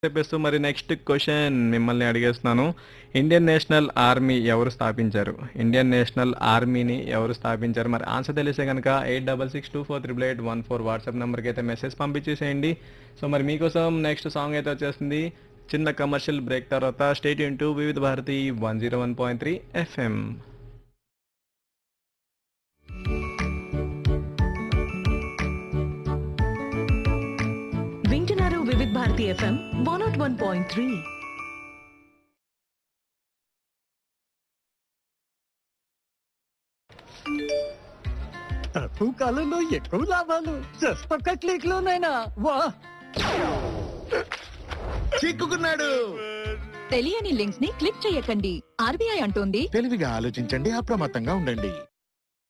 చెప్పేస్తూ మరి next question మిమ్మల్ని అడిగేస్తున్నాను ఇండియన్ నేషనల్ ఆర్మీ ఎవరు స్థాపించారు ఇండియన్ నేషనల్ ఆర్మీని ఎవరు స్థాపించారు మరి ఆన్సర్ తెలిసే కనుక eight double six two four triple eight one four WhatsApp నెంబర్కి అయితే మెసేజ్ పంపించేసేయండి సో మరి మీకోసం నెక్స్ట్ సాంగ్ అయితే వచ్చేస్తుంది చిన్న కమర్షియల్ బ్రేక్ తర్వాత stay into Vividh Bharati one zero one point three FM వింటున్నారు Vividh Bharati FM one nought one point three తక్కువ కాలంలో ఎక్కువ లాభాలు జస్ట్ ఒక్క క్లిక్ లోనైనా వా చిక్కుకున్నాడు తెలియని లింక్స్ ని క్లిక్ చేయకండి ఆర్బీఐ అంటోంది తెలివిగా ఆలోచించండి అప్రమత్తంగా ఉండండి